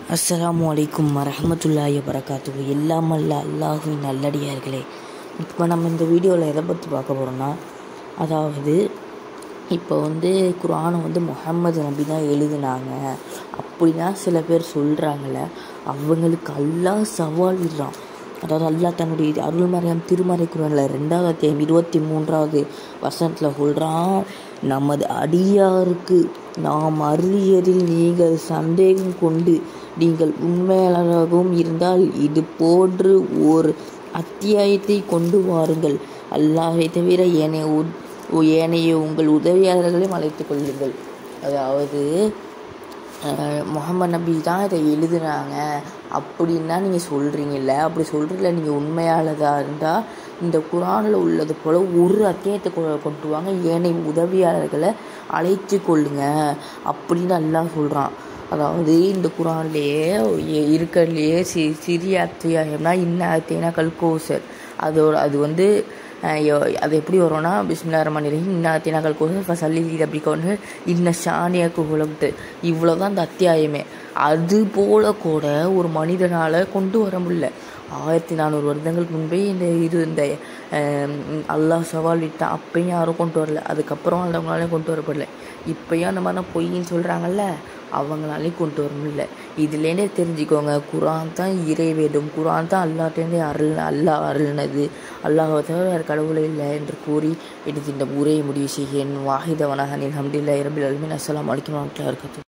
அஸ்ஸலாமு அலைக்கும் வரஹமத்துல்லாஹி வரகாத்துஹு எல்லாம் அல்ல அல்லாஹுவின் நல்லடியார்களே இப்போ நம்ம இந்த வீடியோவில் எதை பற்றி பார்க்க போகிறோம்னா அதாவது இப்போ வந்து குரானை வந்து முஹம்மது நபி தான் எழுதுனாங்க அப்படின்னா சில பேர் சொல்கிறாங்கள அவங்களுக்கு அல்லாஹ் சவால் விடுறான் அதாவது அல்லாஹ் தன்னுடைய அருள்மறையம் திருமறை குரானில் ரெண்டாவது அத்தியாயம் இருபத்தி மூன்றாவது வசனத்தில் சொல்கிறான் நமது அடியாருக்கு நாம் அருளியதில் நீங்கள் சந்தேகம் கொண்டு நீங்கள் உண்மையாளராகவும் இருந்தால் இது போன்று ஒரு அத்தியாயத்தை கொண்டு வாருங்கள் அல்லாஹை தவிர ஏனைய உ ஏனைய உங்கள் உதவியாளர்களையும் அழைத்துக் கொள்ளுங்கள் அதாவது முகமது நபி தான் இதை எழுதுனாங்க அப்படின்னா நீங்கள் சொல்கிறீங்கல்ல அப்படி சொல்கிறீங்கள நீங்கள் உண்மையாளதாக இருந்தால் இந்த குரானில் உள்ளது போல் ஒரு அத்தியாயத்தை கொ கொண்டு வாங்க ஏனைய உதவியாளர்களை அழைத்து கொள்ளுங்க அப்படின்னு எல்லாம் சொல்கிறான் அதாவது இந்த குரான்லேயே இருக்கிறதுலையே சி சிறிய அத்தியாயம்னா இன்ன அத்தியாயம்னா கல்கோசர் அதோட அது வந்து அது எப்படி வரும்னா பிஸ்மில்லா ரஹ்மான் ரஹீம் இன்ன அத்தினா கல்கோசர் இப்போ சல்லி அப்படி கொண்டு இன்ன ஷானியாக்கு உலகத்து இவ்வளோ தான் அந்த அத்தியாயமே அது போல கூட ஒரு மனிதனால் கொண்டு வர முடியல ஆயிரத்தி நானூறு வருடங்களுக்கு முன்பே இந்த இது இந்த அல்லாஹ் சவால் விட்டான் அப்பயும் யாரும் கொண்டு வரல அதுக்கப்புறம் அந்தவங்களாலையும் கொண்டு வரப்படல இப்போயும் அந்த மாதிரி தான் பொய்ன்னு சொல்கிறாங்கல்ல அவங்களாலையும் கொண்டு வர முடியல இதுலேருந்தே தெரிஞ்சுக்கோங்க குரான் தான் இறைவேடும் குரான் தான் அல்லாட்டேருந்தே அருள் அல்லாஹ் அருள்னது அல்லாஹை தவிர வேறு கடவுளே இல்லை என்று கூறி எடுத்து இந்த உரையை முடிவு செய்கிறேன் வாஹிதவனாக நீ ஹம்தில்லா இரபில் அல்மின் அஸ்லாம் வலைக்கம் வரமத்துல்லாஹி வபரகாத்துஹு